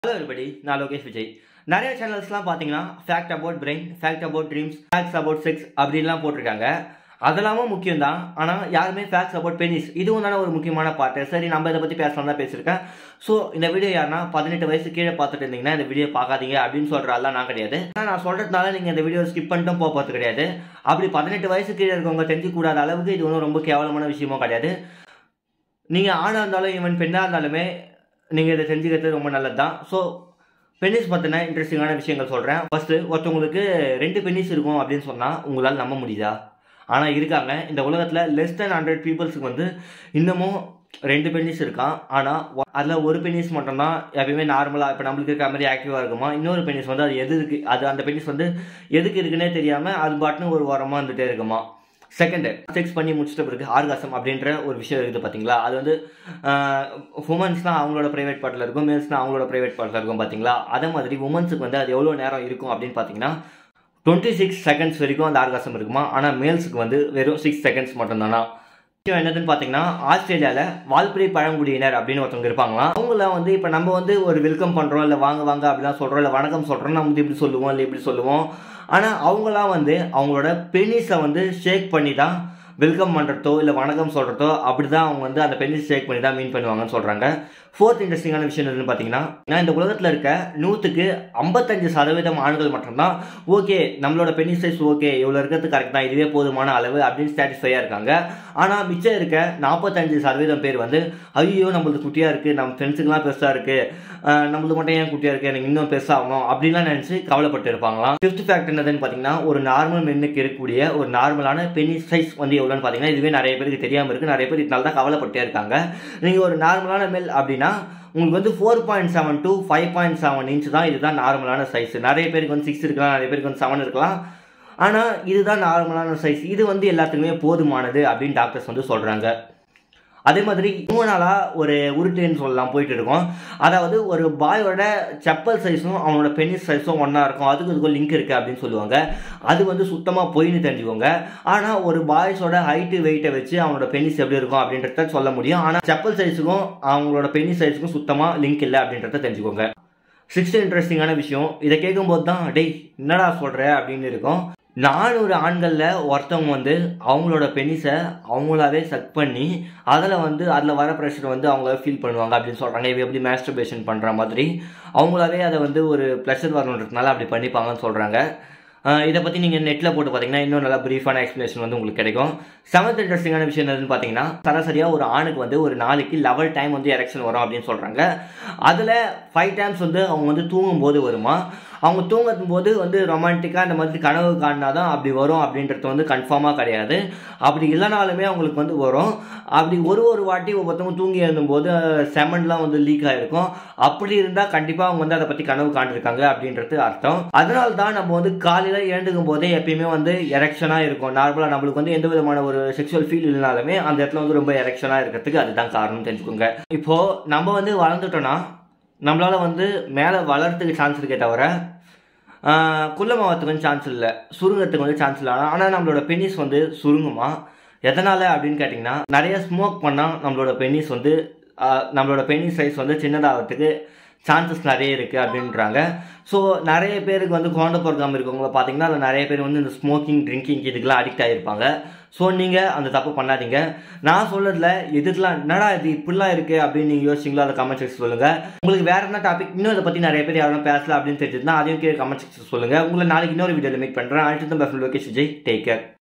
hello everybody நான் லோகேஷ் விஜய் நிறைய சேனல்ஸ்லாம் பார்த்தீங்கன்னா fact about brain fact about dreams facts about sex அப்படின்லாம் போட்டிருக்காங்க அதெல்லாமும் முக்கியம் தான் ஆனால் யாருமே ஃபேக்ட்ஸ் அபவுட் பெனிஸ் இதுவும் தானே ஒரு முக்கியமான பாட்டு சரி நம்ம இதை பற்றி பேசலாம் தான் பேசியிருக்கேன் ஸோ இந்த வீடியோ யாருன்னா பதினெட்டு வயசு கீழே பார்த்துட்டு இருந்தீங்கன்னா இந்த வீடியோ பார்க்காதீங்க அப்படின்னு சொல்கிற ஆள்லாம் நான் கிடையாது ஆனால் நான் சொல்கிறதுனால நீங்கள் இந்த வீடியோ ஸ்கிப் பண்ணிட்டும் போக போகிறது கிடையாது அப்படி பதினெட்டு வயசு கீழே இருக்கவங்க தெரிஞ்சிக்கூடாத அளவுக்கு இது ஒன்றும் ரொம்ப கேவலமான விஷயமும் கிடையாது நீங்கள் ஆணாக இருந்தாலும் ஈவன் பெண்ணாக இருந்தாலுமே நீங்கள் இதை தெரிஞ்சுக்கிறது ரொம்ப நல்லது தான் ஸோ பென்னிஸ் பற்றின இன்ட்ரெஸ்டிங்கான விஷயங்கள் சொல்கிறேன் ஃபஸ்ட்டு ஒருத்தவங்களுக்கு ரெண்டு பென்னிஸ் இருக்கும் அப்படின்னு சொன்னால் உங்களால் நம்ப முடியுதா ஆனால் இருக்காங்க இந்த உலகத்தில் லெஸ் தென் ஹண்ட்ரட் பீப்புள்ஸுக்கு வந்து இன்னமும் ரெண்டு பென்னிஸ் இருக்கான் ஆனால் அதில் ஒரு பென்னிஸ் மட்டும்தான் எப்பயுமே நார்மலாக இப்போ நம்மளுக்கு இருக்க மாதிரி ஆக்டிவாக இருக்குமா இன்னொரு பென்னிஸ் வந்து அது எது இருக்கு அது அந்த பென்னிஸ் வந்து எதுக்கு இருக்குன்னே தெரியாமல் அது பாட்டுன்னு ஒரு வாரமாக வந்துட்டே இருக்குமா செகண்டு செக்ஸ் பண்ணி முடிச்சிட்ட பிறகு ஆர்காசம் அப்படின்ற ஒரு விஷயம் இருக்குது பார்த்தீங்களா அது வந்து உமன்ஸ்னால் அவங்களோட ப்ரைவேட் பார்ட்டில் இருக்கும் மேல்ஸ்னால் அவங்களோட ப்ரைவேட் பார்ட்டில் இருக்கும் பார்த்தீங்களா அதே மாதிரி உமன்ஸுக்கு வந்து அது எவ்வளோ நேரம் இருக்கும் அப்படின்னு பார்த்தீங்கன்னா டுவெண்ட்டி சிக்ஸ் செகண்ட்ஸ் வரைக்கும் அந்த ஆர்காசம் இருக்குமா ஆனால் மேல்ஸுக்கு வந்து வெறும் சிக்ஸ் செகண்ட்ஸ் மட்டும்தானா விஷயம் என்னதுன்னு பார்த்தீங்கன்னா ஆஸ்திரேலியாவில் வால்பிரி பழங்குடியினர் அப்படின்னு ஒருத்தவங்க இருப்பாங்களாம் அவங்கள வந்து இப்போ நம்ம வந்து ஒரு வெல்கம் பண்ணுறோம் இல்லை வாங்க வாங்க அப்படிலாம் சொல்கிறோம் இல்லை வணக்கம் சொல்கிறோம் நம்ம வந்து இப்படி சொல்லுவோம் இல்லை இப்படி சொல்லுவோம் ஆனால் அவங்களாம் வந்து அவங்களோட பெனிஸை வந்து ஷேக் பண்ணி தான் வெல்கம் பண்ணுறதோ இல்லை வணக்கம் சொல்கிறதோ அப்படி தான் அவங்க வந்து அந்த பெனிஸ் ஷேக் பண்ணி தான் மீன் பண்ணுவாங்கன்னு சொல்கிறாங்க ஃபோர்த் இன்ட்ரெஸ்டிங்கான விஷயம் எதுன்னு பார்த்தீங்கன்னா நான் இந்த உலகத்தில் இருக்க நூற்றுக்கு ஐம்பத்தஞ்சு சதவீதம் ஆண்கள் மட்டும்தான் ஓகே நம்மளோட பெனிஸ் சைஸ் ஓகே இவ்வளோ இருக்கிறது கரெக்ட் தான் இதுவே போதுமான அளவு அப்படின்னு சாட்டிஸ்ஃபையாக இருக்காங்க ஆனால் மிச்சம் இருக்க நாற்பத்தஞ்சு சதவீதம் பேர் வந்து ஐயோ நம்மளது குட்டியாக இருக்குது நம்ம ஃப்ரெண்ட்ஸுக்கெலாம் பெருசாக இருக்குது நம்மளது மட்டும் ஏன் குட்டியாக இருக்குது எனக்கு இன்னும் பெருசாகணும் அப்படின்லாம் நினச்சி கவலைப்பட்டு இருப்பாங்களாம் ஃபிஃப்த் ஃபேக்ட் என்னதுன்னு பார்த்தீங்கன்னா ஒரு நார்மல் மென்னுக்கு இருக்கக்கூடிய ஒரு நார்மலான பெனிஸ் சைஸ் வந்து எவ்வளோன்னு பார்த்தீங்கன்னா இதுவே நிறைய பேருக்கு தெரியாமல் இருக்குது நிறைய பேர் இதனால தான் கவலைப்பட்டே இருக்காங்க நீங்கள் ஒரு நார்மலான மெல் அப்படின்னா உங்களுக்கு வந்து four point seven to five point seven inch தான் இதுதான் நார்மலான சைஸ் நிறைய பேருக்கு வந்து சிக்ஸ் இருக்கலாம் நிறைய பேருக்கு வந்து செவன் இருக்கலாம் ஆனால் இதுதான் நார்மலான சைஸ் இது வந்து எல்லாத்துக்குமே போதுமானது அப்படின்னு டாக்டர்ஸ் வந்து சொல்கிறாங்க அதே மாதிரி மூணு நாளாக ஒரு உருட்டுன்னு சொல்லலாம் போயிட்டு இருக்கோம் அதாவது ஒரு பாயோட செப்பல் சைஸும் அவனோட பெனிஸ் சைஸும் ஒன்றா இருக்கும் அதுக்கு இதுக்கும் லிங்க் இருக்குது அப்படின்னு சொல்லுவாங்க அது வந்து சுத்தமாக பொய்னு தெரிஞ்சுக்கோங்க ஆனால் ஒரு பாய்ஸோட ஹைட்டு வெயிட்டை வச்சு அவனோட பெனிஸ் எப்படி இருக்கும் அப்படின்றத சொல்ல முடியும் ஆனால் செப்பல் சைஸுக்கும் அவங்களோட பெனிஸ் சைஸுக்கும் சுத்தமாக லிங்க் இல்லை அப்படின்றத தெரிஞ்சுக்கோங்க சிக்ஸ்த் இன்ட்ரெஸ்டிங்கான விஷயம் இதை கேட்கும்போது தான் டேய் என்னடா சொல்கிற அப்படின்னு இருக்கும் நானூறு ஆண்களில் ஒருத்தவங்க வந்து அவங்களோட பெனிஸை அவங்களாவே சக் பண்ணி அதில் வந்து அதில் வர ப்ரெஷர் வந்து அவங்கள ஃபீல் பண்ணுவாங்க அப்படின்னு சொல்கிறாங்க இவ எப்படி மேஸ்டர்பேஷன் பண்ணுற மாதிரி அவங்களாவே அதை வந்து ஒரு ப்ளஷர் வரணுன்றதுனால அப்படி பண்ணிப்பாங்கன்னு சொல்கிறாங்க இதை பற்றி நீங்கள் நெட்டில் போட்டு பார்த்தீங்கன்னா இன்னும் நல்லா ப்ரீஃபான எக்ஸ்ப்ளனேஷன் வந்து உங்களுக்கு கிடைக்கும் செவன்த் இன்ட்ரெஸ்டிங்கான விஷயம் என்னதுன்னு பார்த்தீங்கன்னா சராசரியாக ஒரு ஆணுக்கு வந்து ஒரு நாளைக்கு லெவல் டைம் வந்து எரெக்ஷன் வரும் அப்படின்னு சொல்கிறாங்க அதில் ஃபைவ் டைம்ஸ் வந்து அவங்க வந்து தூங்கும்போது வருமா அவங்க தூங்கும் போது வந்து ரொமான்டிக்காக இந்த மாதிரி கனவு காணினா தான் அப்படி வரும் அப்படின்றது வந்து கன்ஃபார்மாக கிடையாது அப்படி இல்லைனாலுமே அவங்களுக்கு வந்து வரும் அப்படி ஒரு ஒரு வாட்டி ஒவ்வொருத்தவங்க தூங்கி எழுந்தும்போது செமன்லாம் வந்து லீக் ஆகிருக்கும் அப்படி இருந்தால் கண்டிப்பாக அவங்க வந்து அதை பற்றி கனவு காண்டிருக்காங்க அப்படின்றது அர்த்தம் அதனால தான் நம்ம வந்து காலையில் எழுந்துக்கும் போதே எப்பயுமே வந்து எரெக்ஷனாக இருக்கும் நார்மலாக நம்மளுக்கு வந்து எந்த விதமான ஒரு செக்ஷுவல் ஃபீல் இல்லைனாலுமே அந்த இடத்துல வந்து ரொம்ப எரெக்ஷனாக இருக்கிறதுக்கு அதுதான் காரணம் தெரிஞ்சுக்கோங்க இப்போது நம்ம வந்து வளர்ந்துட்டோன்னா நம்மளால் வந்து மேலே வளர்றதுக்கு சான்ஸ் இருக்கே தவிர குள்ளமாவத்துக்கு வந்து சான்ஸ் இல்லை சுருங்கிறதுக்கு வந்து சான்ஸ் இல்லை ஆனால் நம்மளோட பெனிஸ் வந்து சுருங்குமா எதனால் அப்படின்னு கேட்டிங்கன்னா நிறைய ஸ்மோக் பண்ணால் நம்மளோட பெனிஸ் வந்து நம்மளோட பெனிஸ் சைஸ் வந்து சின்னதாகிறதுக்கு சான்சஸ் நிறைய இருக்குது அப்படின்றாங்க ஸோ நிறைய பேருக்கு வந்து குழந்தை பிறக்காமல் இருக்கவங்கள பார்த்தீங்கன்னா அதில் நிறைய பேர் வந்து இந்த ஸ்மோக்கிங் ட்ரிங்கிங் இதுக்கெலாம் அடிக்ட் ஆகிருப்பாங்க ஸோ நீங்கள் அந்த தப்பு பண்ணாதீங்க நான் சொல்கிறதுல எதுக்கெலாம் என்னடா இது இப்படிலாம் இருக்குது அப்படின்னு நீங்கள் யோசிச்சிங்களோ அதை கமெண்ட் செக்ஷன் சொல்லுங்கள் உங்களுக்கு வேறு என்ன டாபிக் இன்னும் இதை பற்றி நிறைய பேர் யாரும் பேசலாம் அப்படின்னு தெரிஞ்சதுன்னா அதையும் கீழே கமெண்ட் செக்ஷன் சொல்லுங்கள் உங்களை நாளைக்கு இன்னொரு வீடியோவில் மீட் பண்ணுறேன் அடுத்து தான் லோகேஷ் விஜய் டேக் கேர்